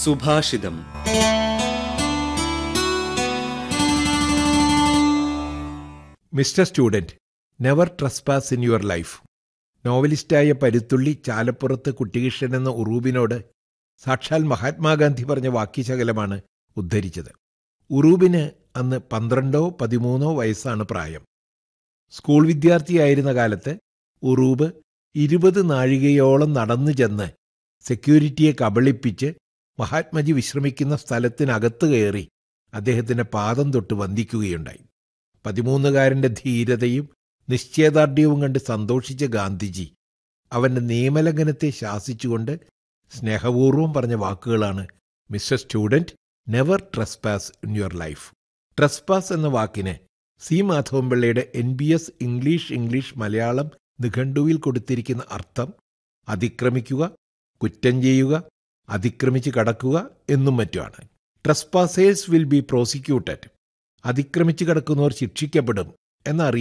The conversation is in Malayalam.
സുഭാഷിതം mister student never trespass in your life നോവലിസ്റ്റായ പരുത്തുള്ളി ചാലപ്പുറത്ത് കുട്ടികൃഷ്ണൻ എന്ന ഉറൂബിനോട് സാക്ഷാൽ മഹാത്മാഗാന്ധി പറഞ്ഞ വാക്യശകലമാണ് ഉദ്ധരിച്ചത് ഉറൂബിന് അന്ന് പന്ത്രണ്ടോ പതിമൂന്നോ വയസ്സാണ് പ്രായം സ്കൂൾ വിദ്യാർത്ഥിയായിരുന്ന കാലത്ത് ഉറൂബ് ഇരുപത് നാഴികയോളം നടന്നു ചെന്ന് സെക്യൂരിറ്റിയെ കബളിപ്പിച്ച് മഹാത്മജി വിശ്രമിക്കുന്ന സ്ഥലത്തിനകത്ത് കയറി അദ്ദേഹത്തിന്റെ പാദം തൊട്ട് വന്ദിക്കുകയുണ്ടായി പതിമൂന്നുകാരന്റെ ധീരതയും നിശ്ചയദാർഢ്യവും കണ്ട് സന്തോഷിച്ച ഗാന്ധിജി അവന്റെ നിയമലംഘനത്തെ ശാസിച്ചുകൊണ്ട് സ്നേഹപൂർവ്വം പറഞ്ഞ വാക്കുകളാണ് mister student never trespass in your life trespass എന്ന വാക്കിന് സി മാധവൻപിള്ളയുടെ N B S English English Malayalam നിഘണ്ടുവിൽ കൊടുത്തിരിക്കുന്ന അർത്ഥം അതിക്രമിക്കുക കുറ്റം ചെയ്യുക അതിക്രമിച്ച് കടക്കുക എന്നും മറ്റുമാണ് ട്രസ്പാസേഴ്സ് വിൽ ബി പ്രോസിക്യൂട്ടഡ് അതിക്രമിച്ച് കടക്കുന്നവർ ശിക്ഷിക്കപ്പെടും എന്ന